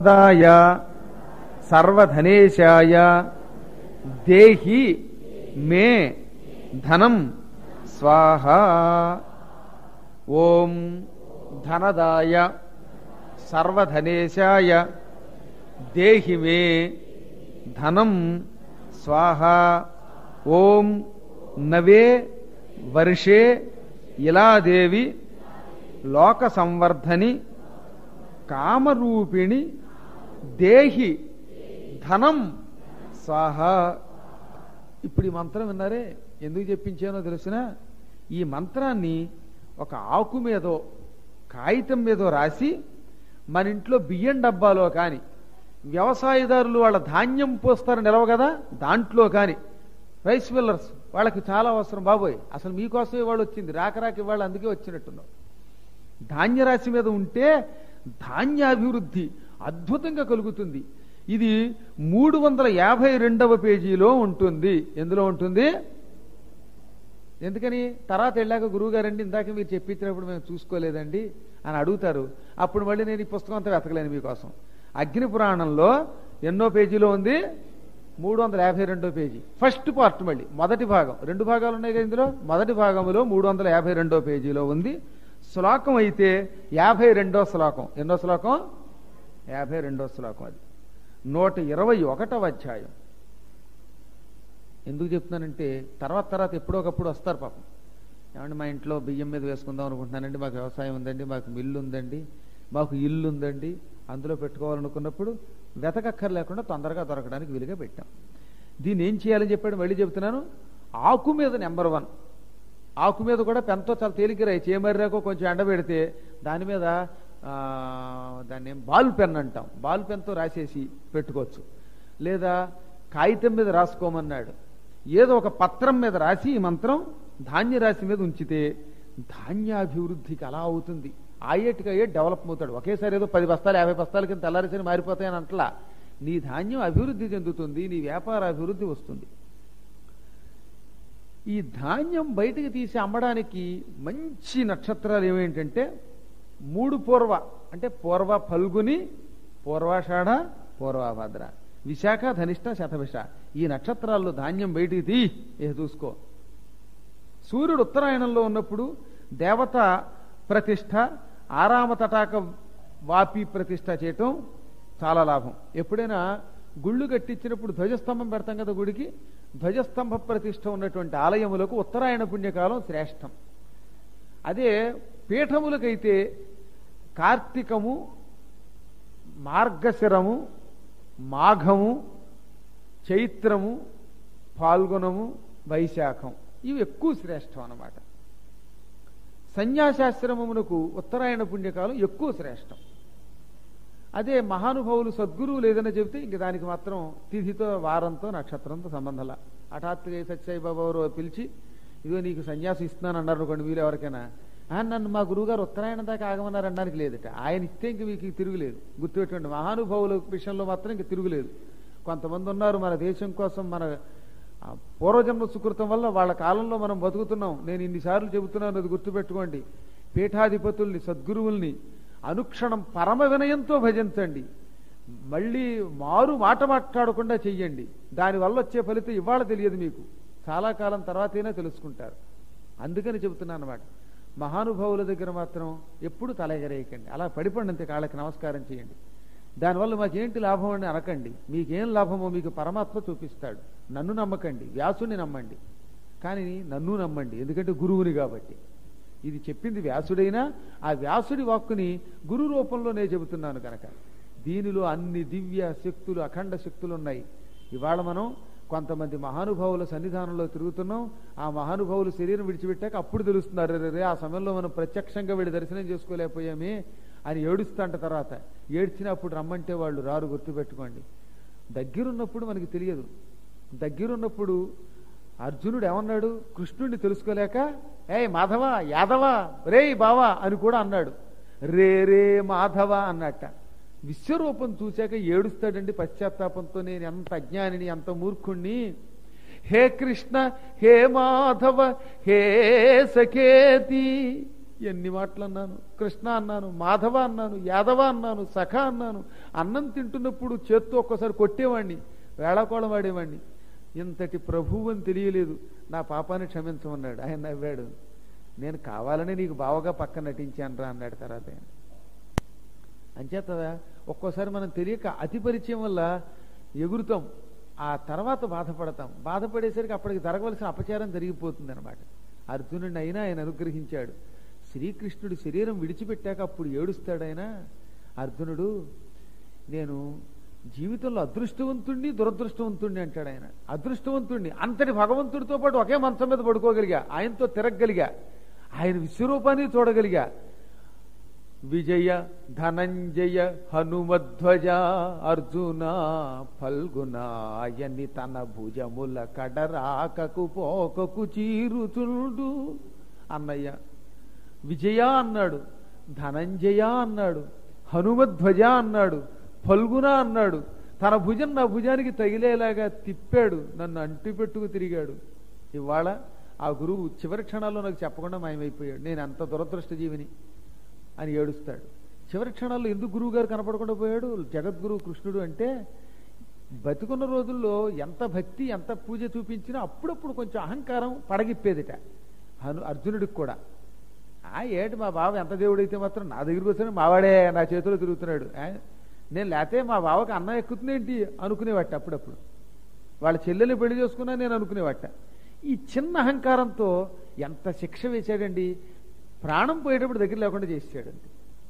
దాయ సర్వధనేశాయ దేహి మే ధనం స్వాహ ఓం ధనదాయ సర్వధనేశాయ దేహి మే ధనం స్వాహ ఓం నవే వర్షే ఇలాదేవి లోక సంవర్ధని కామరూపిణి దేహి ధనం స్వాహ ఇప్పుడు ఈ మంత్రం విన్నారే ఎందుకు చెప్పించానో తెలిసిన ఈ మంత్రాన్ని ఒక ఆకు మీదో కాగితం మీదో రాసి మన ఇంట్లో బియ్యం డబ్బాలో కానీ వ్యవసాయదారులు వాళ్ళ ధాన్యం పోస్తారు నిలవ కదా దాంట్లో కానీ రైస్ మిల్లర్స్ వాళ్ళకి చాలా అవసరం బాబోయ్ అసలు మీకోసమే వాళ్ళు వచ్చింది రాక రాక వాళ్ళు అందుకే వచ్చినట్టున్నావు ధాన్యరాశి మీద ఉంటే ధాన్యాభివృద్ధి అద్భుతంగా కలుగుతుంది ఇది మూడు వందల యాభై రెండవ పేజీలో ఉంటుంది ఎందులో ఉంటుంది ఎందుకని తర్వాత వెళ్ళాక గురువు గారండి ఇందాక మీరు చెప్పించినప్పుడు మేము చూసుకోలేదండి అని అడుగుతారు అప్పుడు మళ్ళీ నేను ఈ పుస్తకం అంతా వెతకలేను మీకోసం అగ్ని పురాణంలో ఎన్నో పేజీలో ఉంది మూడు వందల యాభై రెండో పేజీ ఫస్ట్ పార్ట్ మళ్ళీ మొదటి భాగం రెండు భాగాలు ఉన్నాయి కదా ఇందులో మొదటి భాగంలో మూడు వందల యాభై రెండో పేజీలో ఉంది శ్లోకం అయితే యాభై రెండో శ్లోకం ఎన్నో శ్లోకం యాభై రెండో శ్లోకం అది నూట ఇరవై ఒకటవ అధ్యాయం ఎందుకు చెప్తున్నానంటే తర్వాత తర్వాత ఎప్పుడో ఒకప్పుడు వస్తారు పాపం ఏమంటే మా ఇంట్లో బియ్యం మీద వేసుకుందాం అనుకుంటున్నానండి మాకు వ్యవసాయం ఉందండి మాకు మిల్లు ఉందండి మాకు ఇల్లు ఉందండి అందులో పెట్టుకోవాలనుకున్నప్పుడు వెతకక్కర్ లేకుండా తొందరగా దొరకడానికి వీలుగా పెట్టాం దీన్ని ఏం చేయాలని చెప్పాడు మళ్ళీ చెప్తున్నాను ఆకు మీద నెంబర్ వన్ ఆకు మీద కూడా పెన్తో చాలా తేలికరాయి చేమర్రాకో కొంచెం ఎండబెడితే దాని మీద ఆ, దాన్ని ఏం బాల్ పెన్ అంటాం బాల్ పెన్తో రాసేసి పెట్టుకోవచ్చు లేదా కాగితం మీద రాసుకోమన్నాడు ఏదో ఒక పత్రం మీద రాసి ఈ మంత్రం ధాన్య రాశి మీద ఉంచితే ధాన్యాభివృద్ధికి అలా అవుతుంది ఆయేటికి అయ్యే డెవలప్ అవుతాడు ఒకేసారి ఏదో పది బస్తాలు యాభై బస్తాల కింద తెల్లారిసరి మారిపోతాయని అంటలా నీ ధాన్యం అభివృద్ధి చెందుతుంది నీ వ్యాపార అభివృద్ధి వస్తుంది ఈ ధాన్యం బయటికి తీసి అమ్మడానికి మంచి నక్షత్రాలు ఏమేంటంటే మూడు పూర్వ అంటే పూర్వ ఫల్గుని పూర్వాషాఢ పూర్వభద్ర విశాఖ ధనిష్ట శతభిష ఈ నక్షత్రాల్లో ధాన్యం బయటికి తీ ఏ చూసుకో సూర్యుడు ఉత్తరాయణంలో ఉన్నప్పుడు దేవత ప్రతిష్ట ఆరామ తటాక వాపి ప్రతిష్ట చేయటం చాలా లాభం ఎప్పుడైనా గుళ్ళు కట్టించినప్పుడు ధ్వజస్తంభం పెడతాం కదా గుడికి ధ్వజస్తంభ ప్రతిష్ట ఉన్నటువంటి ఆలయములకు ఉత్తరాయణ పుణ్యకాలం శ్రేష్టం అదే పీఠములకైతే కార్తీకము మార్గశిరము మాఘము చైత్రము పాల్గొనము వైశాఖం ఇవి ఎక్కువ శ్రేష్టం అన్నమాట సన్యాసాశ్రమమునకు ఉత్తరాయణ పుణ్యకాలం ఎక్కువ శ్రేష్టం అదే మహానుభావులు సద్గురువులు ఏదైనా చెబితే ఇంక దానికి మాత్రం తిథితో వారంతో నక్షత్రంతో సంబంధంలా హఠాత్తుగా ఏ సత్యాయి బాబా ఎవరో పిలిచి ఇదిగో నీకు సన్యాసం ఇస్తున్నాను అన్నారు అనుకోండి వీలు ఎవరికైనా "ఆ, నన్ను మా గురువుగారు ఉత్తరాయణం దాకా ఆగమన్నారు అనడానికి లేదట ఆయన ఇస్తే ఇంక మీకు తిరుగులేదు గుర్తుపెట్టుకోండి మహానుభావుల విషయంలో మాత్రం ఇంక తిరుగులేదు కొంతమంది ఉన్నారు మన దేశం కోసం మన ఆ, పూర్వజన్మ సుకృతం వల్ల వాళ్ళ కాలంలో మనం బతుకుతున్నాం నేను ఇన్నిసార్లు చెబుతున్నాను అది గుర్తుపెట్టుకోండి పీఠాధిపతుల్ని సద్గురువుల్ని అనుక్షణం పరమ వినయంతో భజించండి మళ్ళీ మారు మాట మాట్లాడకుండా చెయ్యండి దానివల్ల వచ్చే ఫలితం ఇవాళ తెలియదు మీకు చాలా కాలం తర్వాతైనా తెలుసుకుంటారు అందుకని చెబుతున్నాను అనమాట మహానుభావుల దగ్గర మాత్రం ఎప్పుడు తల ఎగరేయకండి అలా పడిపండి అంతే కాళ్ళకి నమస్కారం చేయండి దానివల్ల మాకేంటి లాభం అని అనకండి మీకేం లాభమో మీకు పరమాత్మ చూపిస్తాడు నన్ను నమ్మకండి వ్యాసుని నమ్మండి కానీ నన్ను నమ్మండి ఎందుకంటే గురువుని కాబట్టి ఇది చెప్పింది వ్యాసుడైనా ఆ వ్యాసుడి వాక్కుని గురు రూపంలో నేను చెబుతున్నాను కనుక దీనిలో అన్ని దివ్య శక్తులు అఖండ శక్తులు ఉన్నాయి ఇవాళ మనం కొంతమంది మహానుభావుల సన్నిధానంలో తిరుగుతున్నాం ఆ మహానుభావులు శరీరం విడిచిపెట్టాక అప్పుడు తెలుస్తున్నారు "అరె, రే ఆ సమయంలో మనం ప్రత్యక్షంగా వెళ్ళి దర్శనం చేసుకోలేకపోయామే అని ఏడుస్తాంట తర్వాత ఏడ్చినప్పుడు రమ్మంటే వాళ్ళు రారు గుర్తుపెట్టుకోండి దగ్గరున్నప్పుడు మనకి తెలియదు దగ్గరున్నప్పుడు అర్జునుడు ఏమన్నాడు కృష్ణుడిని తెలుసుకోలేక ఏయ్ మాధవ యాదవ రేయ్ బావా అని కూడా అన్నాడు రే రే మాధవ అన్నట్ట విశ్వరూపం చూశాక ఏడుస్తాడండి పశ్చాత్తాపంతో నేను ఎంత అజ్ఞానిని ఎంత మూర్ఖుణ్ణి హే కృష్ణ హే మాధవ హే సఖేతి ఎన్ని మాటలు అన్నాను కృష్ణ అన్నాను మాధవ అన్నాను యాదవ అన్నాను సఖ అన్నాను అన్నం తింటున్నప్పుడు చేత్తో ఒక్కసారి కొట్టేవాడిని వేళాకోళం వాడేవాడిని ఇంతటి ప్రభువు అని తెలియలేదు నా పాపాన్ని క్షమించమన్నాడు ఆయన నవ్వాడు నేను కావాలని నీకు బావగా పక్కన నటించాను రా అన్నాడు తర్వాత ఆయన అంచేత ఒక్కోసారి మనం తెలియక అతి పరిచయం వల్ల ఎగురుతాం ఆ తర్వాత బాధపడతాం బాధపడేసరికి అప్పటికి జరగవలసిన అపచారం జరిగిపోతుంది అనమాట అర్జునుడిని అయినా ఆయన అనుగ్రహించాడు శ్రీకృష్ణుడి శరీరం విడిచిపెట్టాక అప్పుడు ఏడుస్తాడు ఆయన అర్జునుడు నేను జీవితంలో అదృష్టవంతుణ్ణి దురదృష్టవంతుణ్ణి అంటాడు ఆయన అదృష్టవంతుణ్ణి అంతటి భగవంతుడితో పాటు ఒకే మంచం మీద పడుకోగలిగా ఆయనతో తిరగగలిగా ఆయన విశ్వరూపాన్ని చూడగలిగా విజయ ధనంజయ హనుమధ్వజ అర్జున ఫల్గునాయని తన భుజముల కడరాకకు పోకకు చీరుచుండు అన్నయ్య విజయ అన్నాడు ధనంజయ అన్నాడు హనుమధ్వజ అన్నాడు ఫల్గున అన్నాడు తన భుజం నా భుజానికి తగిలేలాగా తిప్పాడు నన్ను అంటిపెట్టుకు తిరిగాడు ఇవాళ ఆ గురువు చివరి క్షణాల్లో నాకు చెప్పకుండా మాయమైపోయాడు నేను అంత దురదృష్ట జీవిని అని ఏడుస్తాడు చివరి క్షణాల్లో ఎందుకు గురువు గారు కనపడకుండా పోయాడు జగద్గురువు కృష్ణుడు అంటే బతికున్న రోజుల్లో ఎంత భక్తి ఎంత పూజ చూపించినా అప్పుడప్పుడు కొంచెం అహంకారం పడగిప్పేదిట హను అర్జునుడికి కూడా ఆ ఏటి మా బావ ఎంత దేవుడైతే మాత్రం నా దగ్గరికి వస్తే మావాడే నా చేతిలో తిరుగుతున్నాడు ఆ, నేను లేతే మా బావకి అన్నం ఎక్కుతుందేంటి అనుకునేవాట అప్పుడప్పుడు వాళ్ళ చెల్లెల్ని పెళ్లి చేసుకున్నా నేను అనుకునేవాట ఈ చిన్న అహంకారంతో ఎంత శిక్ష వేశాడండి ప్రాణం పోయేటప్పుడు దగ్గర లేకుండా చేసాడండి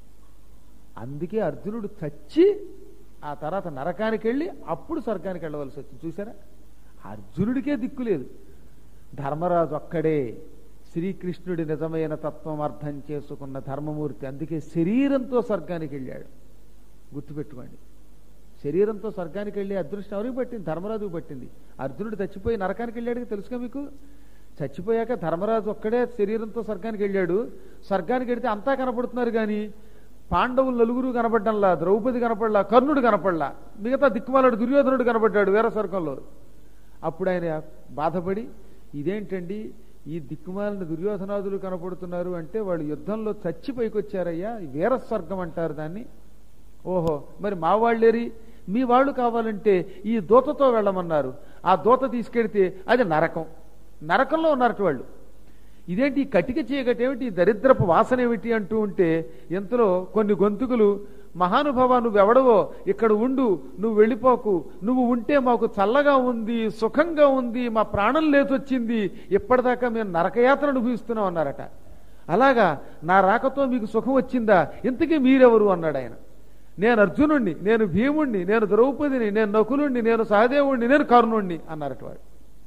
అందుకే అర్జునుడు చచ్చి ఆ తర్వాత నరకానికి వెళ్ళి అప్పుడు స్వర్గానికి వెళ్ళవలసి వచ్చింది చూసారా అర్జునుడికే దిక్కు లేదు ధర్మరాజు ఒక్కడే శ్రీకృష్ణుడి నిజమైన తత్వం అర్థం చేసుకున్న ధర్మమూర్తి అందుకే శరీరంతో స్వర్గానికి వెళ్ళాడు గుర్తుపెట్టుకోండి శరీరంతో స్వర్గానికి వెళ్ళి అదృష్టం ఎవరికి పట్టింది ధర్మరాజుకు పట్టింది అర్జునుడు చచ్చిపోయి నరకానికి వెళ్ళాడు తెలుసుగా మీకు చచ్చిపోయాక ధర్మరాజు ఒక్కడే శరీరంతో స్వర్గానికి వెళ్ళాడు స్వర్గానికి వెడితే అంతా కనపడుతున్నారు కానీ పాండవులు నలుగురు కనపడ్డంలా ద్రౌపది కనపడలా కర్ణుడు కనపడలా మిగతా దిక్కుమాలాడు దుర్యోధనుడు కనపడ్డాడు వీర స్వర్గంలో అప్పుడు ఆయన బాధపడి ఇదేంటండి ఈ దిక్కుమాలిన దుర్యోధనాదులు కనపడుతున్నారు అంటే వాళ్ళు యుద్ధంలో చచ్చి పైకొచ్చారయ్యా వీర స్వర్గం అంటారు దాన్ని ఓహో మరి మా వాళ్ళేరి మీ వాళ్ళు కావాలంటే ఈ దూతతో వెళ్ళమన్నారు ఆ దూత తీసుకెడితే అది నరకం నరకంలో ఉన్నారట వాళ్ళు ఇదేంటి ఈ కటిక చీకటి ఏమిటి ఈ దరిద్రపు వాసన ఏమిటి అంటూ ఉంటే ఇంతలో కొన్ని గొంతుకులు మహానుభావ నువ్వెవడవో ఇక్కడ ఉండు నువ్వు వెళ్ళిపోకు నువ్వు ఉంటే మాకు చల్లగా ఉంది సుఖంగా ఉంది మా ప్రాణం లేచొచ్చింది ఇప్పటిదాకా మేము నరకయాత్ర అనుభవిస్తున్నాం అన్నారట అలాగా నా రాకతో మీకు సుఖం వచ్చిందా ఇంతకీ మీరెవరు అన్నాడు ఆయన నేను అర్జునుణ్ణి నేను భీముణ్ణి నేను ద్రౌపదిని నేను నకులుణ్ణి నేను సహదేవుణ్ణి నేను కర్ణుణ్ణి అన్నారట వాడు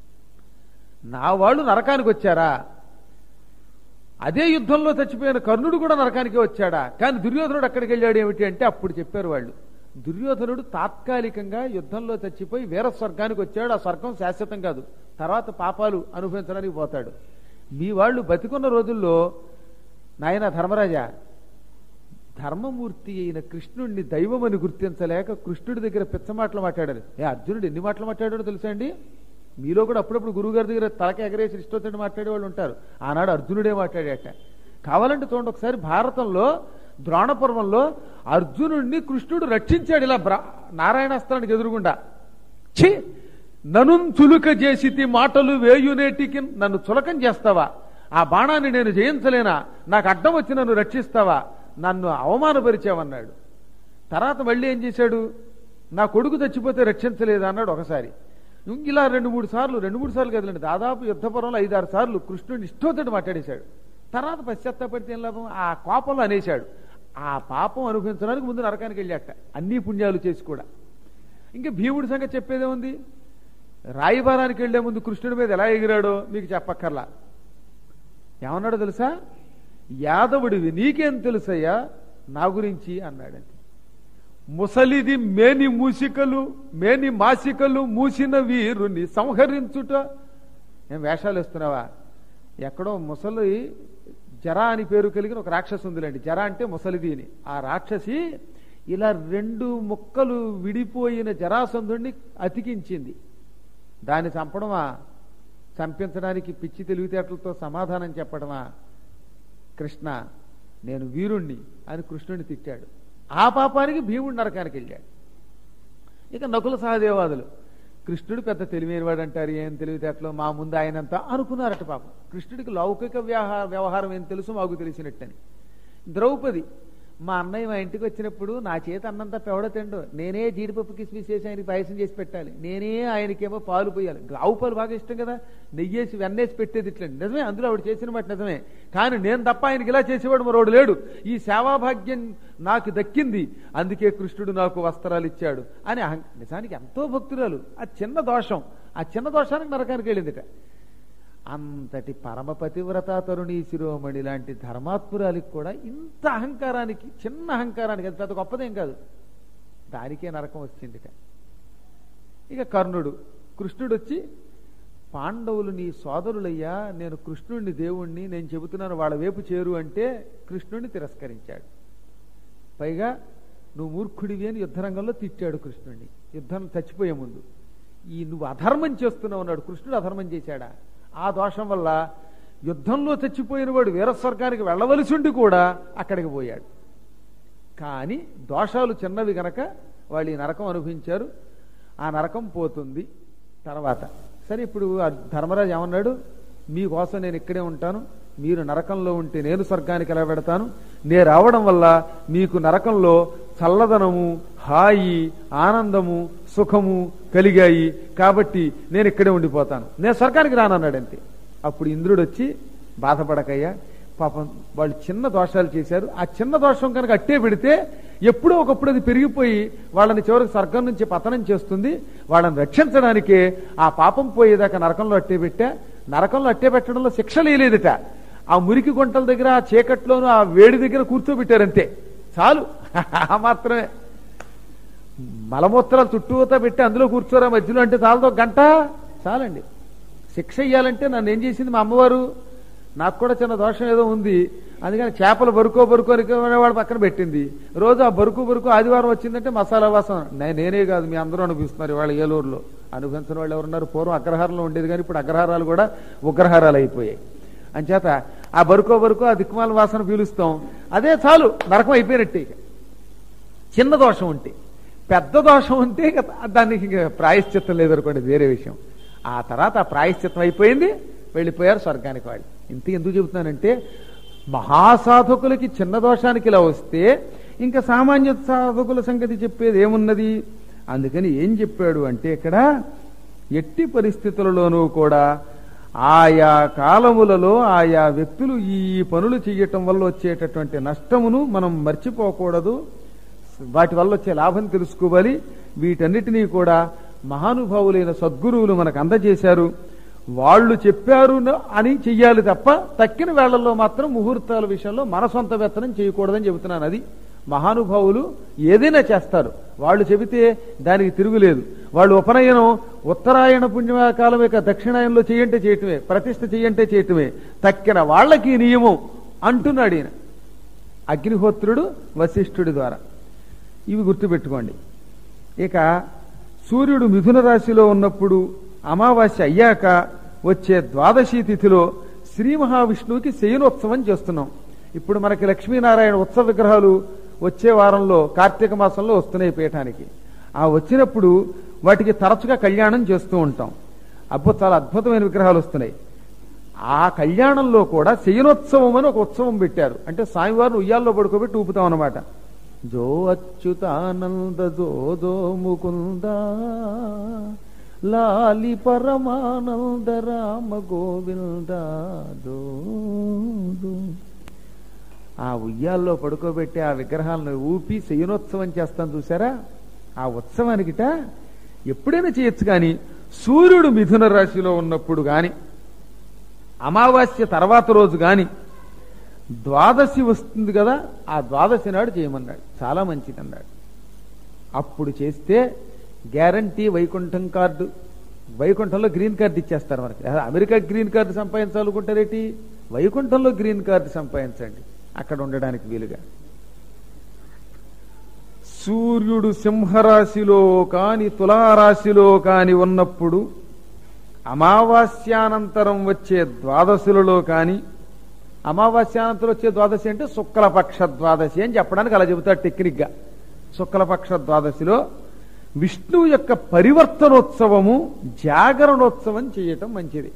నా వాళ్ళు నరకానికి వచ్చారా అదే యుద్ధంలో చచ్చిపోయిన కర్ణుడు కూడా నరకానికి వచ్చాడా కానీ దుర్యోధనుడు అక్కడికి వెళ్ళాడు ఏమిటి అంటే అప్పుడు చెప్పారు వాళ్ళు దుర్యోధనుడు తాత్కాలికంగా యుద్ధంలో చచ్చిపోయి వీర స్వర్గానికి వచ్చాడు ఆ స్వర్గం శాశ్వతం కాదు తర్వాత పాపాలు అనుభవించడానికి పోతాడు మీ వాళ్ళు బతికున్న రోజుల్లో నాయన ధర్మరాజా ధర్మమూర్తి అయిన కృష్ణుడిని దైవమని గుర్తించలేక కృష్ణుడి దగ్గర పిచ్చ మాటలు మాట్లాడారు ఏ అర్జునుడు ఎన్ని మాటలు మాట్లాడాడో తెలుసా అండి మీలో కూడా అప్పుడప్పుడు గురువుగారి దగ్గర తలక ఎగరేసి ఇష్టొచ్చని మాట్లాడే వాళ్ళు ఉంటారు ఆనాడు అర్జునుడే మాట్లాడాట కావాలంటే చూడండి ఒకసారి భారతంలో ద్రోణపర్వంలో అర్జునుడిని కృష్ణుడు రక్షించాడు ఇలా బ్రా నారాయణాస్త్రానికి ఎదురుగుండా ఛీ నను చులుక చేసితి మాటలు వేయునేటికి నన్ను చులకం చేస్తావా ఆ బాణాన్ని నేను జయించలేనా నాకు అడ్డం వచ్చి నన్ను రక్షిస్తావా నన్ను అవమానపరిచావన్నాడు తర్వాత మళ్ళీ ఏం చేశాడు నా కొడుకు చచ్చిపోతే రక్షించలేదు అన్నాడు ఒకసారి ఇలా రెండు మూడు సార్లు రెండు మూడు సార్లు కదలండి దాదాపు యుద్ధపరంలో ఐదారు సార్లు కృష్ణుడిని ఇష్టోతటి మాట్లాడేశాడు తర్వాత పశ్చాత్తాపడితే ఏం లాభం ఆ కోపంలో అనేశాడు ఆ పాపం అనుభవించడానికి ముందు నరకానికి వెళ్ళాట అన్ని పుణ్యాలు చేసి కూడా ఇంకా భీముడి సంగతి చెప్పేదే ఉంది రాయిబారానికి వెళ్లే ముందు కృష్ణుడి మీద ఎలా ఎగిరాడో మీకు చెప్పక్కర్లా ఏమన్నాడో తెలుసా యాదవుడివి నీకేం తెలుసయ్యా నా గురించి అన్నాడంతే ముసలిది మేని మూసికలు మేని మాసికలు మూసిన వీరుని సంహరించుట ఏం వేషాలు వేస్తున్నావా ఎక్కడో ముసలి జర అని పేరు కలిగిన ఒక రాక్షసు ఉందిలేండి జర అంటే ముసలిది అని ఆ రాక్షసి ఇలా రెండు ముక్కలు విడిపోయిన జరాసంధుడిని అతికించింది దాన్ని చంపడమా చంపించడానికి పిచ్చి తెలివితేటలతో సమాధానం చెప్పడమా కృష్ణ నేను వీరుణ్ణి అని కృష్ణుడిని తిట్టాడు ఆ పాపానికి భీముడు నరకానికి వెళ్ళాడు ఇక నకుల సహదేవాదులు కృష్ణుడు పెద్ద తెలివైనవాడు అంటారు ఏం తెలివితేటలో మా ముందు ఆయనంతా అనుకున్నారట పాపం కృష్ణుడికి లౌకిక వ్యవహార వ్యవహారం ఏం తెలుసు మాకు తెలిసినట్టని ద్రౌపది మా అన్నయ్య మా ఇంటికి వచ్చినప్పుడు నా చేత అన్నంతా పెవడ తిండు నేనే జీడిపప్పు కిస్మిస్ చేసి ఆయనకి పాయసం చేసి పెట్టాలి నేనే ఆయనకేమో పాలు పోయాలి ఆవు పాలు బాగా ఇష్టం కదా నెయ్యేసి వెన్నేసి పెట్టేది ఇట్లా నిజమే అందులో ఆవిడ చేసిన మాట నిజమే కానీ నేను తప్ప ఆయనకి ఇలా చేసేవాడు మరోడు లేడు ఈ సేవాభాగ్యం నాకు దక్కింది అందుకే కృష్ణుడు నాకు వస్త్రాలు ఇచ్చాడు అని అహం- నిజానికి ఎంతో భక్తురాలు ఆ చిన్న దోషం ఆ చిన్న దోషానికి నరకానికి వెళ్ళిందిట అంతటి పరమ పతివ్రత తరుణీ శిరోమణి లాంటి ధర్మాత్మురాలికి కూడా ఇంత అహంకారానికి చిన్న అహంకారానికి అది పెద్ద గొప్పదేం కాదు దానికే నరకం వచ్చిందిట ఇక కర్ణుడు కృష్ణుడు వచ్చి పాండవులు నీ సోదరులయ్యా నేను కృష్ణుడిని దేవుణ్ణి నేను చెబుతున్నాను వాళ్ళ వైపు చేరు అంటే కృష్ణుడిని తిరస్కరించాడు పైగా నువ్వు మూర్ఖుడివి అని యుద్ధరంగంలో తిట్టాడు కృష్ణుడిని యుద్ధం చచ్చిపోయే ముందు ఈ నువ్వు అధర్మం చేస్తున్నావు అన్నాడు కృష్ణుడు అధర్మం చేశాడా ఆ దోషం వల్ల యుద్ధంలో చచ్చిపోయిన వాడు వీరస్వర్గానికి వెళ్ళవలసి ఉండి కూడా అక్కడికి పోయాడు కానీ దోషాలు చిన్నవి గనక వాళ్ళు ఈ నరకం అనుభవించారు ఆ నరకం పోతుంది తర్వాత సరే ఇప్పుడు ఆ ధర్మరాజు ఏమన్నాడు మీకోసం నేను ఇక్కడే ఉంటాను మీరు నరకంలో ఉంటే నేను స్వర్గానికి ఎలా పెడతాను నేను రావడం వల్ల మీకు నరకంలో చల్లదనము హాయి ఆనందము సుఖము కలిగాయి కాబట్టి నేను ఇక్కడే ఉండిపోతాను నేను స్వర్గానికి రానన్నాడు అంతే అప్పుడు ఇంద్రుడు వచ్చి బాధపడకయ్యా పాపం వాళ్ళు చిన్న దోషాలు చేశారు ఆ చిన్న దోషం కనుక అట్టే పెడితే ఎప్పుడో ఒకప్పుడు అది పెరిగిపోయి వాళ్ళని చివరికి స్వర్గం నుంచి పతనం చేస్తుంది వాళ్ళని రక్షించడానికే ఆ పాపం పోయేదాకా నరకంలో అట్టే పెట్టా నరకంలో అట్టే పెట్టడంలో శిక్ష లేదట ఆ మురికి గుంటల దగ్గర ఆ చీకట్లోనూ ఆ వేడి దగ్గర కూర్చోబెట్టారంతే చాలు ఆ మాత్రమే మలమూత్రాలు చుట్టూతా పెట్టి అందులో కూర్చోరా మధ్యలో అంటే చాలదో గంట చాలండి శిక్ష ఇయ్యాలంటే నన్ను ఏం చేసింది మా అమ్మవారు నాకు కూడా చిన్న దోషం ఏదో ఉంది అందుకని చేపలు బరుకో బరుకో వాడు పక్కన పెట్టింది రోజు ఆ బరుకు బరుకు ఆదివారం వచ్చిందంటే మసాలా వాసన నే- నేనే కాదు మీ అందరూ అనుభవిస్తున్నారు ఇవాళ ఏలూరులో అనుభవించిన వాళ్ళు ఎవరున్నారు పూర్వం అగ్రహారంలో ఉండేది కానీ ఇప్పుడు అగ్రహారాలు కూడా ఉగ్రహారాలు అయిపోయాయి అంచేత ఆ బరుకో బరుకో ఆ దిక్కుమాల వాసన పీలుస్తాం అదే చాలు నరకం అయిపోయినట్టే ఇక చిన్న దోషం ఉంటే పెద్ద దోషం ఉంటే ఇక దానికి ఇంక ప్రాయశ్చిత్తం లేదనుకోండి వేరే విషయం ఆ తర్వాత ఆ ప్రాయశ్చిత్తం అయిపోయింది వెళ్ళిపోయారు స్వర్గానికి వాళ్ళు ఇంత ఎందుకు చెబుతున్నానంటే మహాసాధకులకి చిన్న దోషానికి ఇలా వస్తే ఇంకా సామాన్య సాధకుల సంగతి చెప్పేది ఏమున్నది అందుకని ఏం చెప్పాడు అంటే ఇక్కడ ఎట్టి పరిస్థితులలోనూ కూడా ఆయా కాలములలో ఆయా వ్యక్తులు ఈ పనులు చేయటం వల్ల వచ్చేటటువంటి నష్టమును మనం మర్చిపోకూడదు వాటి వల్ల వచ్చే లాభం తెలుసుకోవాలి వీటన్నిటినీ కూడా మహానుభావులైన సద్గురువులు మనకు అందజేశారు వాళ్ళు చెప్పారు న- అని చెయ్యాలి తప్ప తక్కిన వేళల్లో మాత్రం ముహూర్తాల విషయంలో మన సొంత వెత్తనం చేయకూడదని చెబుతున్నాను అది మహానుభావులు ఏదైనా చేస్తారు వాళ్ళు చెబితే దానికి తిరుగులేదు వాళ్ళు ఉపనయనం ఉత్తరాయణ పుణ్యకాలం యొక్క దక్షిణాయనంలో చేయంటే చేయటమే ప్రతిష్ఠ చేయంటే చేయటమే తక్కిన వాళ్ళకి ఈ నియమం అంటున్నాడు ఈయన అగ్నిహోత్రుడు వశిష్ఠుడి ద్వారా ఇవి గుర్తుపెట్టుకోండి ఇక సూర్యుడు మిథున రాశిలో ఉన్నప్పుడు అమావాస్య అయ్యాక వచ్చే ద్వాదశి తిథిలో శ్రీ మహావిష్ణువుకి శయనోత్సవం చేస్తున్నాం ఇప్పుడు మనకి లక్ష్మీనారాయణ ఉత్సవ విగ్రహాలు వచ్చే వారంలో కార్తీక మాసంలో వస్తున్నాయి పీఠానికి ఆ వచ్చినప్పుడు వాటికి తరచుగా కళ్యాణం చేస్తూ ఉంటాం అబ్బో చాలా అద్భుతమైన విగ్రహాలు వస్తున్నాయి ఆ కళ్యాణంలో కూడా శయనోత్సవం అని ఒక ఉత్సవం పెట్టారు అంటే స్వామివారిని ఉయ్యాల్లో పడుకోబెట్టి ఊపుతాం అన్నమాట జో అచ్యుతానంద జో దో ముకుంద లాలి పరమానంద రామ గోవింద దో దో. ఆ ఉయ్యాల్లో పడుకోబెట్టి ఆ విగ్రహాలను ఊపి శయనోత్సవం చేస్తాం చూసారా ఆ ఉత్సవానికిట ఎప్పుడైనా చేయొచ్చు కానీ సూర్యుడు మిథున రాశిలో ఉన్నప్పుడు గాని అమావాస్య తర్వాత రోజు గాని ద్వాదశి వస్తుంది కదా ఆ ద్వాదశి నాడు చేయమన్నాడు చాలా మంచిది అన్నాడు అప్పుడు చేస్తే గ్యారంటీ వైకుంఠం కార్డు వైకుంఠంలో గ్రీన్ కార్డు ఇచ్చేస్తారు మనకి అదే అమెరికా గ్రీన్ కార్డు సంపాదించాలనుకుంటారేటి వైకుంఠంలో గ్రీన్ కార్డు సంపాదించండి అక్కడ ఉండడానికి వీలుగా సూర్యుడు సింహరాశిలో కాని తులారాశిలో కాని ఉన్నప్పుడు అమావాస్యానంతరం వచ్చే ద్వాదశులలో కాని అమావాస్యానంతరం వచ్చే ద్వాదశి అంటే శుక్లపక్ష ద్వాదశి అని చెప్పడానికి అలా చెబుతాడు టెక్నిక్గా శుక్లపక్ష ద్వాదశిలో విష్ణువు యొక్క పరివర్తనోత్సవము జాగరణోత్సవం చేయటం మంచిది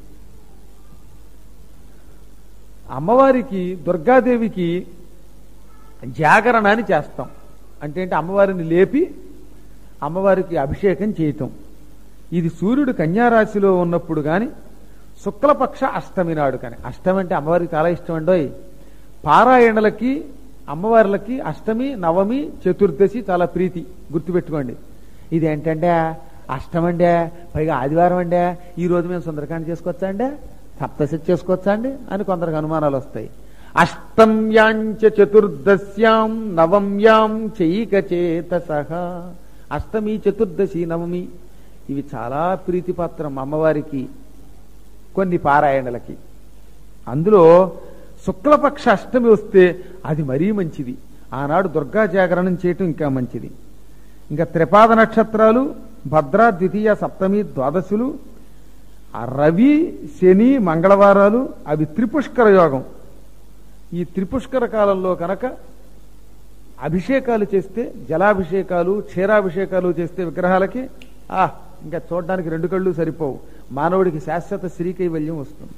అమ్మవారికి దుర్గాదేవికి జాగరణాన్ని చేస్తాం అంటే ఏంటి అమ్మవారిని లేపి అమ్మవారికి అభిషేకం చేయటం ఇది సూర్యుడు కన్యారాశిలో ఉన్నప్పుడు కానీ శుక్లపక్ష అష్టమి నాడు కానీ అష్టమి అంటే అమ్మవారికి చాలా ఇష్టం అండోయ్ పారాయణలకి అమ్మవార్లకి అష్టమి నవమి చతుర్దశి చాలా ప్రీతి గుర్తుపెట్టుకోండి ఇది ఏంటంటే అష్టమండే పైగా ఆదివారం అండే ఈ రోజు మేము సుందరకాండ చేసుకోవచ్చా అండే సప్తశి చేసుకోవచ్చా అండి అని కొందరికి అనుమానాలు వస్తాయి అష్టమ్యాంచ చతుర్దశ్యాం నవమ్యాం చైకచేత సహా అష్టమి చతుర్దశి నవమి ఇవి చాలా ప్రీతిపాత్రం అమ్మవారికి కొన్ని పారాయణలకి అందులో శుక్లపక్ష అష్టమి వస్తే అది మరీ మంచిది ఆనాడు దుర్గా జాగరణం చేయటం ఇంకా మంచిది ఇంకా త్రిపాద నక్షత్రాలు భద్ర ద్వితీయ సప్తమి ద్వాదశులు ఆ రవి శని మంగళవారాలు అవి త్రిపుష్కర యోగం ఈ త్రిపుష్కర కాలంలో కనుక అభిషేకాలు చేస్తే జలాభిషేకాలు క్షీరాభిషేకాలు చేస్తే విగ్రహాలకి ఆ ఇంకా చూడడానికి రెండు కళ్ళు సరిపోవు మానవుడికి శాశ్వత శ్రీకైవల్యం వస్తుంది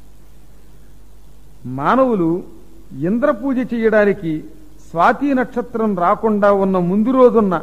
మానవులు ఇంద్ర పూజ చేయడానికి స్వాతి నక్షత్రం రాకుండా ఉన్న ముందు రోజున్న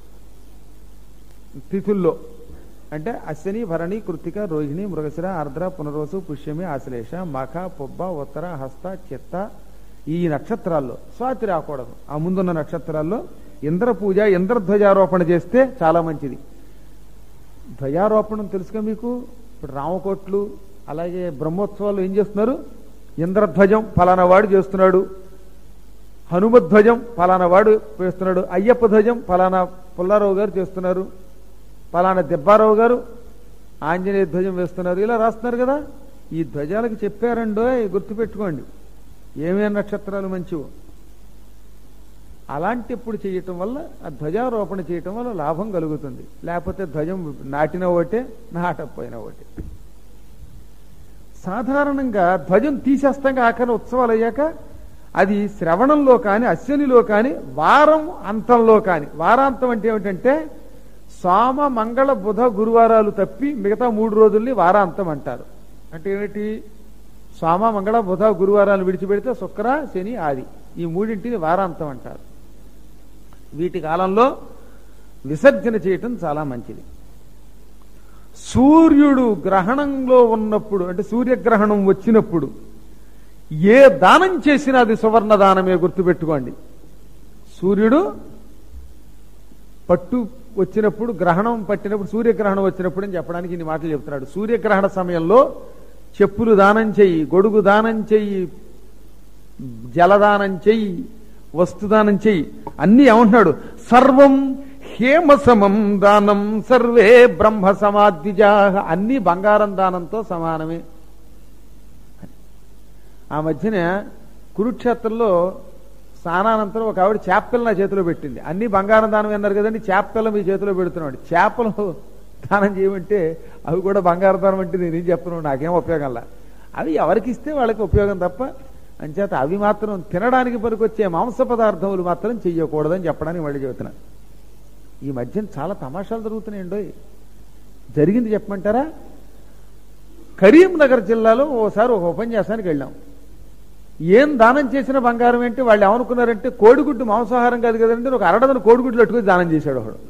తిథుల్లో అంటే అశ్వని భరణి కృతిక రోహిణి మృగశిర ఆర్ద్ర పునరోసు పుష్యమి ఆశ్లేష మఖ పొబ్బ ఉత్తర హస్త చిత్త ఈ నక్షత్రాల్లో స్వాతి రాకూడదు ఆ ముందున్న నక్షత్రాల్లో ఇంద్ర పూజ ఇంద్రధ్వజారోపణ చేస్తే చాలా మంచిది ధ్వజారోపణం తెలుసుగా మీకు ఇప్పుడు రామకోట్లు అలాగే బ్రహ్మోత్సవాలు ఏం చేస్తున్నారు ఇంద్రధ్వజం ఫలానా వాడు చేస్తున్నాడు హనుమధ్వజం ఫలానా వాడు చేస్తున్నాడు అయ్యప్ప ధ్వజం ఫలానా పుల్లారావు గారు చేస్తున్నారు ఫలానా దెబ్బారావు గారు ఆంజనేయ ధ్వజం వేస్తున్నారు ఇలా రాస్తున్నారు కదా ఈ ధ్వజాలకు చెప్పారండో గుర్తుపెట్టుకోండి ఏమేమి నక్షత్రాలు మంచివో అలాంటిప్పుడు చేయటం వల్ల ఆ ధ్వజారోపణ చేయటం వల్ల లాభం కలుగుతుంది లేకపోతే ధ్వజం నాటిన ఒకటే నాటకపోయిన ఒకటే సాధారణంగా ధ్వజం తీసేస్తాం ఆఖరి ఉత్సవాలు అయ్యాక అది శ్రవణంలో కానీ అశ్వనిలో కానీ వారం అంతంలో కానీ వారాంతం అంటే ఏమిటంటే సోమ మంగళ బుధ గురువారాలు తప్పి మిగతా మూడు రోజుల్ని వారాంతం అంటారు అంటే ఏమిటి సోమ మంగళ బుధ గురువారాలు విడిచిపెడితే శుక్ర శని ఆది ఈ మూడింటిని వారాంతం అంటారు వీటి కాలంలో విసర్జన చేయటం చాలా మంచిది సూర్యుడు గ్రహణంలో ఉన్నప్పుడు అంటే సూర్యగ్రహణం వచ్చినప్పుడు ఏ దానం చేసినా అది సువర్ణ దానమే గుర్తుపెట్టుకోండి సూర్యుడు పట్టు వచ్చినప్పుడు గ్రహణం పట్టినప్పుడు సూర్యగ్రహణం వచ్చినప్పుడు అని చెప్పడానికి ఇన్ని మాటలు చెప్తున్నాడు సూర్యగ్రహణ సమయంలో చెప్పులు దానం చెయ్యి గొడుగు దానం చెయ్యి జలదానం చెయ్యి వస్తుదానం చెయ్యి అన్ని ఏమంటున్నాడు సర్వం హేమసమం దానం సర్వే బ్రహ్మ సమాద్విజా అన్ని బంగారం దానంతో సమానమే ఆ మధ్యన కురుక్షేత్రంలో స్నానానంతరం ఒక ఆవిడ చేపలు నా చేతిలో పెట్టింది అన్ని బంగారం దానం అన్నారు కదండి చేపలు మీ చేతిలో పెడుతున్నాడు చేపలు దానం చేయమంటే అవి కూడా బంగారు దానం అంటే నేనేం చెప్తున్నాను నాకేం ఉపయోగంలా అవి ఎవరికి ఇస్తే వాళ్ళకి ఉపయోగం తప్ప అంచేత అవి మాత్రం తినడానికి పనికొచ్చే మాంస పదార్థములు మాత్రం చెయ్యకూడదని చెప్పడానికి మళ్ళీ చెబుతున్నాను ఈ మధ్యన చాలా తమాషాలు జరుగుతున్నాయండో జరిగింది చెప్పమంటారా కరీంనగర్ జిల్లాలో ఓసారి ఒక ఉపన్యాసానికి వెళ్ళాం ఏం దానం చేసిన బంగారం ఏంటి వాళ్ళు ఏమనుకున్నారంటే కోడిగుడ్డు మాంసాహారం కాదు కదండి ఒక అరడదన కోడిగుడ్లు పెట్టుకుని దానం చేశాడు ఒకడు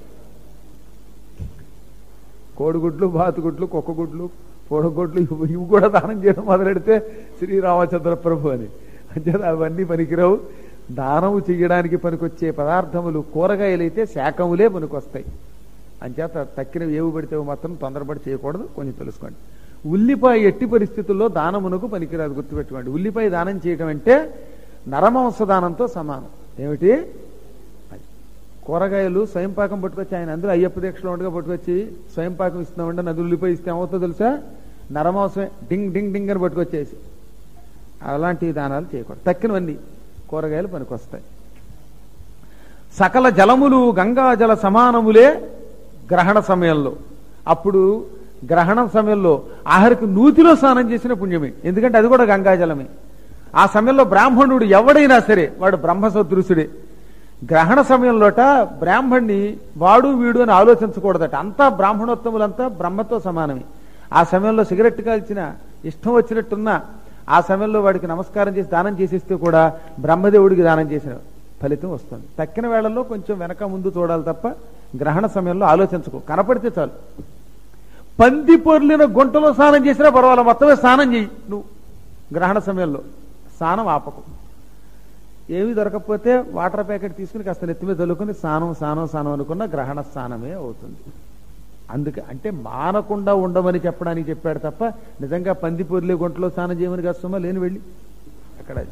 కోడిగుడ్లు బాతుగుడ్లు కుక్కగుడ్లు పొడగుడ్లు ఇవి ఇవి కూడా దానం చేయడం మొదలెడితే శ్రీరామచంద్ర ప్రభు అని అంచేత అవన్నీ పనికిరావు దానము చేయడానికి పనికొచ్చే పదార్థములు కూరగాయలైతే శాఖములే పనికొస్తాయి అంచేత తక్కినవి ఏవి పడితే మాత్రం తొందరపడి చేయకూడదు కొంచెం తెలుసుకోండి ఉల్లిపాయ ఎట్టి పరిస్థితుల్లో దానమునకు పనికిరాదు గుర్తుపెట్టుకోండి ఉల్లిపాయ దానం చేయటం అంటే నరమాంస దానంతో సమానం ఏమిటి అది. కూరగాయలు స్వయంపాకం పట్టుకొచ్చి ఆయన అందులో అయ్యప్ప దీక్షలో ఉండగా పట్టుకొచ్చి స్వయంపాకం ఇస్తున్నామంటే నది ఉల్లిపాయ ఇస్తే ఏమవుతుందో తెలుసా నరమాంసమే డింగ్ డింగ్ డింగ్ అని పట్టుకొచ్చేసి అలాంటి దానాలు చేయకూడదు తక్కినవన్నీ కూరగాయలు పనికొస్తాయి సకల జలములు గంగా జల సమానములే గ్రహణ సమయంలో అప్పుడు గ్రహణం సమయంలో ఆఖరికి నూతిలో స్నానం చేసిన పుణ్యమే ఎందుకంటే అది కూడా గంగాజలమే ఆ సమయంలో బ్రాహ్మణుడు ఎవడైనా సరే వాడు బ్రహ్మసదృశుడే గ్రహణ సమయంలోట బ్రాహ్మణ్ణి వాడు వీడు అని ఆలోచించకూడదట అంతా బ్రాహ్మణోత్తములంతా బ్రహ్మతో సమానమే ఆ సమయంలో సిగరెట్ కాల్చిన ఇష్టం వచ్చినట్టున్నా ఆ సమయంలో వాడికి నమస్కారం చేసి దానం చేసేస్తే కూడా బ్రహ్మదేవుడికి దానం చేసిన ఫలితం వస్తుంది తక్కిన వేళల్లో కొంచెం వెనక ముందు చూడాలి తప్ప గ్రహణ సమయంలో ఆలోచించకు కనపడితే చాలు పంది పొర్లిన గుంటలో స్నానం చేసినా పర్వాలేదు మొత్తమే స్నానం చేయి నువ్వు గ్రహణ సమయంలో స్నానం ఆపకు ఏమీ దొరకకపోతే వాటర్ ప్యాకెట్ తీసుకుని కాస్త నెత్తి మీద చల్లుకుని స్నానం స్నానం స్నానం అనుకున్న గ్రహణ స్నానమే అవుతుంది అందుకే అంటే మానకుండా ఉండమని చెప్పడానికి చెప్పాడు తప్ప నిజంగా పంది పొర్లే గుంటలో స్నానం చేయమని కష్టమా లేని వెళ్ళి అక్కడ అది.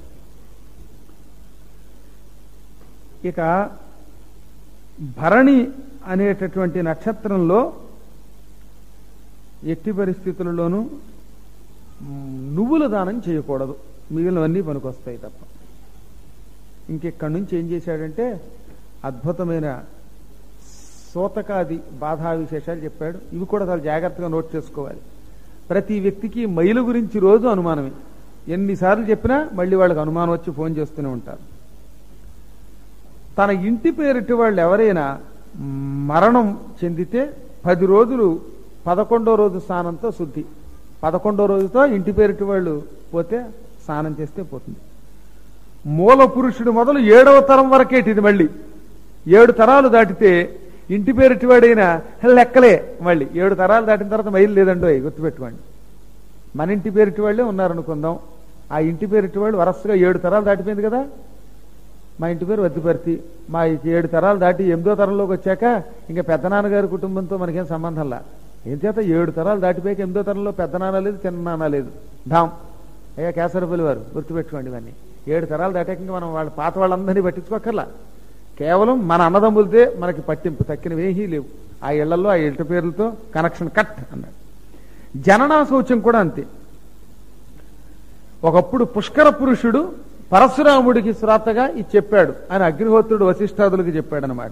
ఇక భరణి అనేటటువంటి నక్షత్రంలో ఎట్టి పరిస్థితులలోనూ మ్, నువ్వుల దానం చేయకూడదు మిగిలినవన్నీ పనికొస్తాయి తప్ప ఇంకెక్కడి నుంచి ఏం చేశాడంటే అద్భుతమైన సూతకాది బాధా విశేషాలు చెప్పాడు ఇవి కూడా చాలా జాగ్రత్తగా నోట్ చేసుకోవాలి ప్రతి వ్యక్తికి మైలు గురించి రోజు అనుమానమే ఎన్నిసార్లు చెప్పినా మళ్ళీ వాళ్ళకి అనుమానం వచ్చి ఫోన్ చేస్తూనే ఉంటారు తన ఇంటి పేరిటి వాళ్ళు ఎవరైనా మరణం చెందితే పది రోజులు పదకొండో రోజు స్నానంతో శుద్ధి పదకొండో రోజుతో ఇంటి పేరిటి వాళ్ళు పోతే స్నానం చేస్తే పోతుంది మూల పురుషుడు మొదలు ఏడవ తరం వరకేటిది మళ్ళీ ఏడు తరాలు దాటితే ఇంటి పేరిటి వాడైనా లెక్కలే మళ్ళీ ఏడు తరాలు దాటిన తర్వాత మైలు లేదండో గుర్తుపెట్టుకోండి మన ఇంటి పేరిటి వాళ్ళే ఉన్నారనుకుందాం ఆ ఇంటి పేరిటి వాళ్ళు వరసగా ఏడు తరాలు దాటిపోయింది కదా మా ఇంటి పేరు వద్దిపర్తి మా ఈ ఏడు తరాలు దాటి ఎనిమిదో తరంలోకి వచ్చాక ఇంకా పెద్దనాన్నగారి కుటుంబంతో మనకేం సంబంధంలా ఏం చేత ఏడు తరాలు దాటిపోయాక ఎనిమిదో తరంలో పెద్ద నాన్న లేదు చిన్న నాన్న లేదు ధామ్ అయ్యా కేసరపల్లి వారు గుర్తుపెట్టుకోండి ఇవన్నీ ఏడు తరాలు దాటాక ఇంకా మనం వాళ్ళ పాత వాళ్ళందరినీ పట్టించుకోకర్లా కేవలం మన అన్నదమ్ములదే మనకి పట్టింపు తక్కినవేహీ లేవు ఆ ఇళ్లలో ఆ ఇంటి పేర్లతో కనెక్షన్ కట్ అన్నాడు జననా శౌచం కూడా అంతే ఒకప్పుడు పుష్కర పురుషుడు పరశురాముడికి శ్రాత్తగా ఇది చెప్పాడు అని అగ్నిహోత్రుడు వశిష్ఠాదులకు చెప్పాడు అనమాట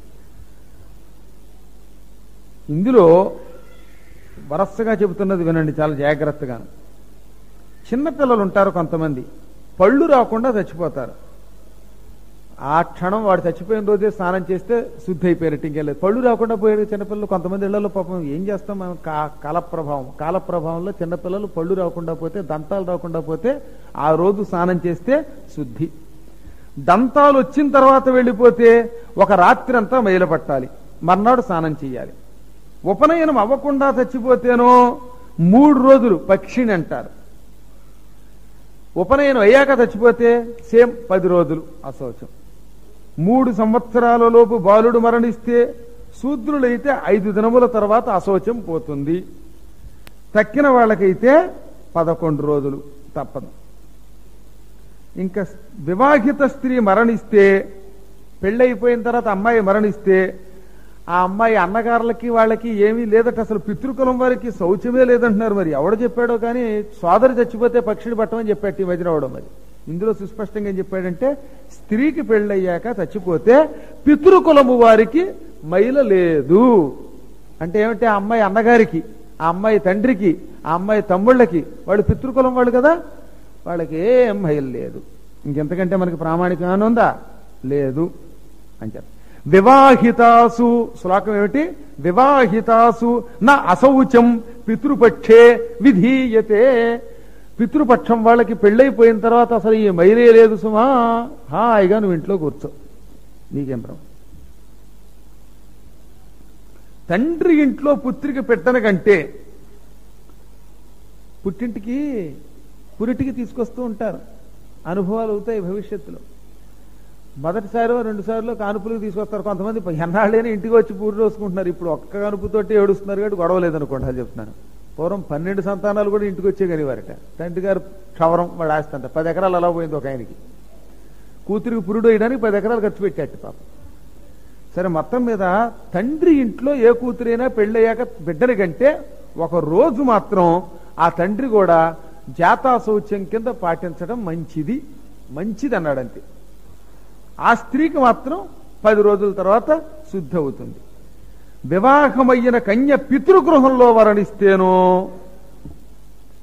ఇందులో వరసగా చెబుతున్నది వినండి చాలా జాగ్రత్తగా చిన్నపిల్లలు ఉంటారు కొంతమంది పళ్ళు రాకుండా చచ్చిపోతారు ఆ క్షణం వాడు చచ్చిపోయిన రోజే స్నానం చేస్తే శుద్ధి అయిపోయినట్టు ఇంకెళ్ళలేదు పళ్ళు రాకుండా పోయారు చిన్నపిల్లలు కొంతమంది ఇళ్లలో పాపం ఏం చేస్తాం మనం కా కాలప్రభావం కాలప్రభావంలో చిన్నపిల్లలు పళ్ళు రాకుండా పోతే దంతాలు రాకుండా పోతే ఆ రోజు స్నానం చేస్తే శుద్ధి దంతాలు వచ్చిన తర్వాత వెళ్ళిపోతే ఒక రాత్రి అంతా మైల పట్టాలి మర్నాడు స్నానం చేయాలి ఉపనయనం అవ్వకుండా చచ్చిపోతేనో మూడు రోజులు పక్షిని అంటారు ఉపనయనం అయ్యాక చచ్చిపోతే సేమ్ పది రోజులు అశౌచం మూడు సంవత్సరాల లోపు బాలుడు మరణిస్తే శూద్రులైతే ఐదు దినముల తర్వాత అశౌచం పోతుంది తక్కిన వాళ్ళకైతే పదకొండు రోజులు తప్పదు ఇంకా వివాహిత స్త్రీ మరణిస్తే పెళ్ళైపోయిన తర్వాత అమ్మాయి మరణిస్తే ఆ అమ్మాయి అన్నగారులకి వాళ్ళకి ఏమీ లేదట అసలు పితృకులం వారికి శౌచమే లేదంటున్నారు మరి ఎవడు చెప్పాడో కానీ సోదరి చచ్చిపోతే పక్షిని పట్టమని చెప్పాడు ఈ మధ్యన అవడం మరి ఇందులో సుస్పష్టంగా ఏం చెప్పాడంటే స్త్రీకి పెళ్ళయ్యాక చచ్చిపోతే పితృకులము వారికి మైల లేదు అంటే ఏమంటే ఆ అమ్మాయి అన్నగారికి ఆ అమ్మాయి తండ్రికి ఆ అమ్మాయి తమ్ముళ్ళకి వాళ్ళు పితృకులం వాళ్ళు కదా వాళ్ళకి ఏం మైలు లేదు ఇంకెంతకంటే మనకి ప్రామాణికమైన ఉందా లేదు అని చెప్పి వివాహితాసు శ్లోకం ఏమిటి వివాహితాసు నా అశౌచం పితృపక్షే విధీయతే పితృపక్షం వాళ్ళకి పెళ్ళైపోయిన తర్వాత అసలు ఈ మైలే లేదు సుమా హాయిగా నువ్వు ఇంట్లో కూర్చో నీకేం భ్రమ తండ్రి ఇంట్లో పుత్రిక పెట్టన కంటే పుట్టింటికి పురిటికి తీసుకొస్తూ ఉంటారు అనుభవాలు అవుతాయి భవిష్యత్తులో మొదటిసారి రెండు సార్లు కానుపులకు తీసుకొస్తారు కొంతమంది ఎన్నాళ్ళైనా ఇంటికి వచ్చి పూరి రోజుకుంటున్నారు ఇప్పుడు ఒక్క కానుపుతోటి ఏడుస్తున్నారు కాబట్టి గొడవ లేదనుకోండి అది చెప్తున్నాను పూర్వం పన్నెండు సంతానాలు కూడా ఇంటికి వచ్చే కలివారట తండ్రి గారు క్షవరం వాడు ఆస్తి అంత పది ఎకరాలు అలా పోయింది ఒక ఆయనకి కూతురికి పురుడు వేయడానికి పది ఎకరాలు ఖర్చు పెట్టాడు పాపం సరే మొత్తం మీద తండ్రి ఇంట్లో ఏ కూతురైనా పెళ్ళయ్యాక బిడ్డని కంటే ఒక రోజు మాత్రం ఆ తండ్రి కూడా జాతా శౌచ్యం కింద పాటించడం మంచిది మంచిది అన్నాడంతే ఆ స్త్రీకి మాత్రం పది రోజుల తర్వాత శుద్ధి అవుతుంది వివాహమయ్యిన కన్య పితృగృహంలో వరణిస్తేనో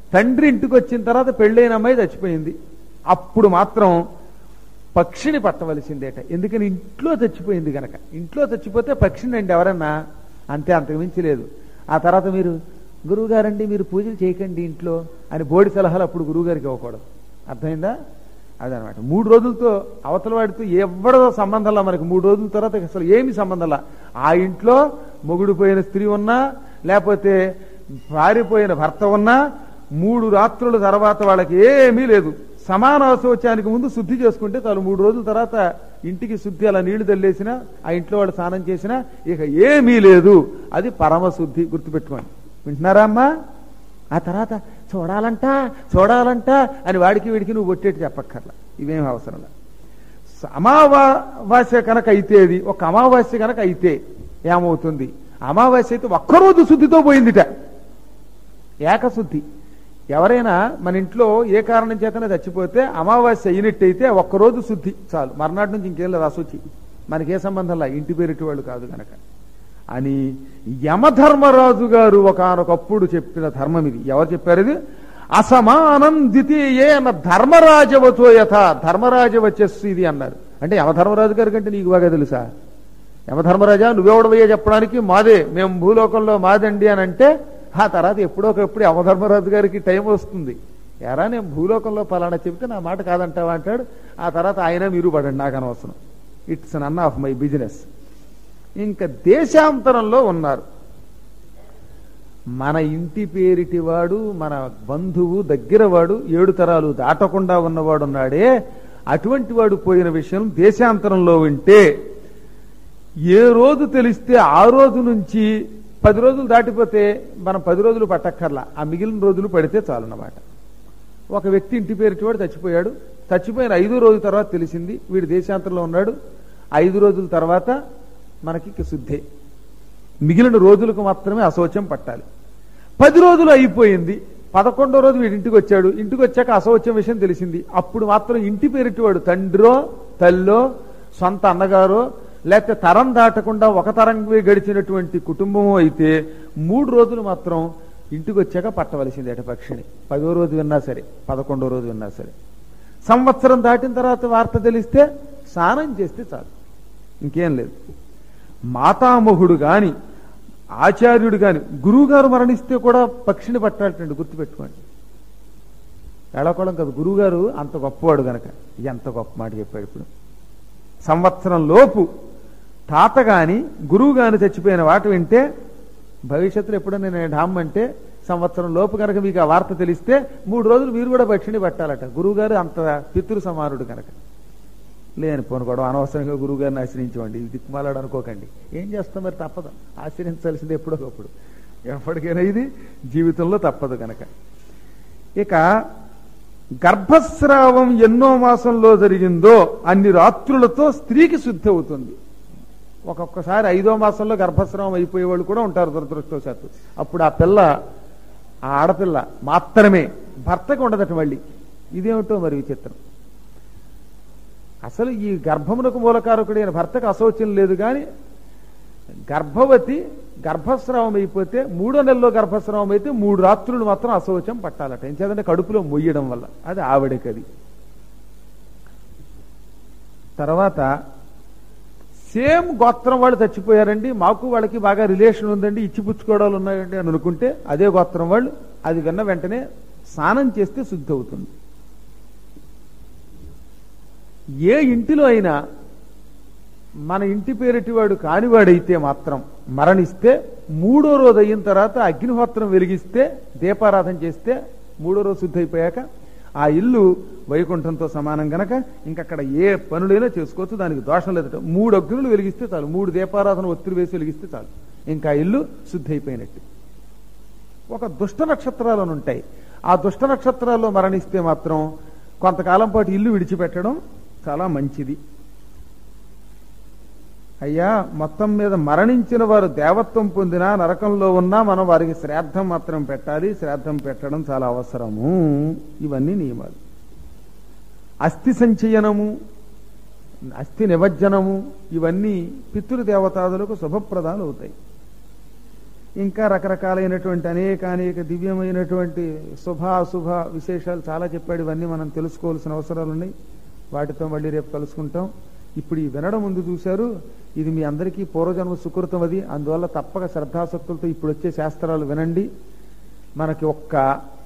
తండ్రి ఇంటికి వచ్చిన తర్వాత పెళ్ళైన అమ్మాయి చచ్చిపోయింది అప్పుడు మాత్రం పక్షిని పట్టవలసిందేట ఎందుకని ఇంట్లో చచ్చిపోయింది గనక ఇంట్లో చచ్చిపోతే పక్షిని అండి ఎవరన్నా అంతే అంతకు మించి లేదు ఆ తర్వాత మీరు గురువుగారండి మీరు పూజలు చేయకండి ఇంట్లో అని బోడి సలహాలు అప్పుడు గురువుగారికి ఇవ్వకూడదు అర్థమైందా అదనమాట మూడు రోజులతో అవతల వాడితో ఎవడో సంబంధంలా మనకి మూడు రోజుల తర్వాత అసలు ఏమి సంబంధంలా ఆ ఇంట్లో మొగుడు పోయిన స్త్రీ ఉన్నా లేకపోతే పారిపోయిన భర్త ఉన్నా మూడు రాత్రుల తర్వాత వాళ్ళకి ఏమీ లేదు సమాన శౌచానికి ముందు శుద్ధి చేసుకుంటే చాలు మూడు రోజుల తర్వాత ఇంటికి శుద్ధి అలా నీళ్లు తల్లేసినా ఆ ఇంట్లో వాళ్ళు స్నానం చేసినా ఇక ఏమీ లేదు అది పరమ శుద్ధి గుర్తుపెట్టుకోండి వింటున్నారా అమ్మా ఆ తర్వాత చూడాలంట చూడాలంట అని వాడికి వీడికి నువ్వు ఒట్టేటి చెప్పక్కర్లా ఇవేం అవసరం లేదు అమావాస్య కనుక అయితేది ఒక అమావాస్య కనుక అయితే ఏమవుతుంది అమావాస్య అయితే ఒక్కరోజు శుద్ధితో పోయిందిట ఏకశుద్ధి ఎవరైనా మన ఇంట్లో ఏ కారణం చేతనే చచ్చిపోతే అమావాస్య అయినట్టయితే ఒక్కరోజు శుద్ధి చాలు మర్నాటి నుంచి ఇంకేం లేదు అశుచి మనకే సంబంధంలా ఇంటి పేరిటి వాళ్ళు కాదు గనక అని యమధర్మరాజు గారు ఒకనొకప్పుడు చెప్పిన ధర్మం ఇది ఎవరు చెప్పారు ఇది అసమానం ద్వితీయేన ధర్మరాజవతో యథ ధర్మరాజవచస్సు ఇది అన్నారు అంటే యమధర్మరాజు గారి కంటే నీకు బాగా తెలుసా యమధర్మరాజా నువ్వెవడవయ్యా చెప్పడానికి మాదే మేము భూలోకంలో మాదండి అని అంటే ఆ తర్వాత ఎప్పుడోకప్పుడు యమధర్మరాజు గారికి టైం వస్తుంది ఎరా నేను భూలోకంలో పలానా చెబితే నా మాట కాదంటావా అంటాడు ఆ తర్వాత ఆయన మీరు పడండి నాకు అనవసరం it's none of my business ఇంకా దేశాంతరంలో ఉన్నారు మన ఇంటి పేరిటి వాడు మన బంధువు దగ్గర వాడు ఏడు తరాలు దాటకుండా ఉన్నవాడు ఉన్నాడే అటువంటి వాడు పోయిన విషయం దేశాంతరంలో ఉంటే ఏ రోజు తెలిస్తే ఆ రోజు నుంచి పది రోజులు దాటిపోతే మనం పది రోజులు పట్టక్కర్లా ఆ మిగిలిన రోజులు పడితే చాలన్నమాట ఒక వ్యక్తి ఇంటి పేరిటి వాడు చచ్చిపోయాడు చచ్చిపోయిన ఐదో రోజు తర్వాత తెలిసింది వీడు దేశాంతరంలో ఉన్నాడు ఐదు రోజుల తర్వాత మనకి ఇక శుద్ధే మిగిలిన రోజులకు మాత్రమే అశౌచం పట్టాలి పది రోజులు అయిపోయింది పదకొండో రోజు వీడి ఇంటికి వచ్చాడు ఇంటికి వచ్చాక అశౌచం విషయం తెలిసింది అప్పుడు మాత్రం ఇంటి పేరిటి వాడు తండ్రో తల్లో సొంత అన్నగారో లేకపోతే తరం దాటకుండా ఒక తరం గడిచినటువంటి కుటుంబం అయితే మూడు రోజులు మాత్రం ఇంటికి వచ్చాక పట్టవలసింది అట పక్షిని పదో రోజు విన్నా సరే పదకొండో రోజు విన్నా సరే సంవత్సరం దాటిన తర్వాత వార్త తెలిస్తే స్నానం చేస్తే చాలు ఇంకేం లేదు మాతామహుడు గాని ఆచార్యుడు గాని గురువు గారు మరణిస్తే కూడా పక్షిని పట్టాలటండి గుర్తుపెట్టుకోండి ఎడకోవడం కాదు గురువు గారు అంత గొప్పవాడు గనక ఎంత గొప్ప మాట చెప్పాడు ఇప్పుడు సంవత్సరం లోపు తాత గాని గురువు గాని చచ్చిపోయిన వాట వింటే భవిష్యత్తులో ఎప్పుడైనా నేను ఢామ్ అంటే సంవత్సరం లోపు కనుక మీకు ఆ వార్త తెలిస్తే మూడు రోజులు మీరు కూడా పక్షిని పట్టాలట గురువు గారు అంత పితృ సమానుడు కనుక లేని పోనుకోవడం అనవసరంగా గురువు గారిని ఆశ్రయించమండి ఇది దిక్కుమాలాడు అనుకోకండి ఏం చేస్తాం మరి తప్పదు ఆశ్రయించాల్సింది ఎప్పుడో ఒకప్పుడు ఎప్పటికైనా ఇది జీవితంలో తప్పదు కనుక ఇక గర్భస్రావం ఎన్నో మాసంలో జరిగిందో అన్ని రాత్రులతో స్త్రీకి శుద్ధి అవుతుంది ఒక్కొక్కసారి ఐదో మాసంలో గర్భస్రావం అయిపోయే వాళ్ళు కూడా ఉంటారు దురదృష్టవశాత్తు అప్పుడు ఆ పిల్ల ఆ ఆడపిల్ల మాత్రమే భర్తకు ఉండదట మళ్ళీ ఇదేమిటో మరి విచిత్రం అసలు ఈ గర్భమునకు మూలకారకుడైన భర్తకు అశౌచ్యం లేదు కానీ గర్భవతి గర్భస్రావం అయిపోతే మూడో నెలలో గర్భస్రావం అయితే మూడు రాత్రులు మాత్రం అశౌచం పట్టాలట ఏం చేద్దంటే కడుపులో మొయ్యడం వల్ల అది ఆవిడకది తర్వాత సేమ్ గోత్రం వాళ్ళు చచ్చిపోయారండి మాకు వాళ్ళకి బాగా రిలేషన్ ఉందండి ఇచ్చిపుచ్చుకోవడాలు ఉన్నాయండి అని అనుకుంటే అదే గోత్రం వాళ్ళు అది విన్న వెంటనే స్నానం చేస్తే శుద్ధి అవుతుంది ఏ ఇంటిలో అయినా మన ఇంటి పేరిటివాడు కానివాడైతే మాత్రం మరణిస్తే మూడో రోజు అయిన తర్వాత అగ్నిహోత్రం వెలిగిస్తే దీపారాధన చేస్తే మూడో రోజు శుద్ధి అయిపోయాక ఆ ఇల్లు వైకుంఠంతో సమానం గనక ఇంకక్కడ ఏ పనులైనా చేసుకోవచ్చు దానికి దోషం లేదట మూడు అగ్నులు వెలిగిస్తే చాలు మూడు దీపారాధన ఒత్తిడి వేసి వెలిగిస్తే చాలు ఇంకా ఆ ఇల్లు శుద్ధి అయిపోయినట్టు ఒక దుష్ట నక్షత్రాలను ఉంటాయి ఆ దుష్ట నక్షత్రాల్లో మరణిస్తే మాత్రం కొంతకాలం పాటు ఇల్లు విడిచిపెట్టడం చాలా మంచిది అయ్యా మొత్తం మీద మరణించిన వారు దేవత్వం పొందినా నరకంలో ఉన్నా మనం వారికి శ్రాద్ధం మాత్రం పెట్టాలి శ్రాద్ధం పెట్టడం చాలా అవసరము ఇవన్నీ నియమాలు అస్థి సంచయనము అస్థి నిమజ్జనము ఇవన్నీ పితృదేవతాదులకు శుభప్రదాలు అవుతాయి ఇంకా రకరకాలైనటువంటి అనేక అనేక దివ్యమైనటువంటి శుభ అశుభ విశేషాలు చాలా చెప్పాడు ఇవన్నీ మనం తెలుసుకోవాల్సిన అవసరాలు ఉన్నాయి వాటితో మళ్ళీ రేపు కలుసుకుంటాం ఇప్పుడు ఈ వినడం ముందు చూశారు ఇది మీ అందరికీ పూర్వజన్మ సుకృతం అది అందువల్ల తప్పక శ్రద్ధాసక్తులతో ఇప్పుడు వచ్చే శాస్త్రాలు వినండి మనకి ఒక్క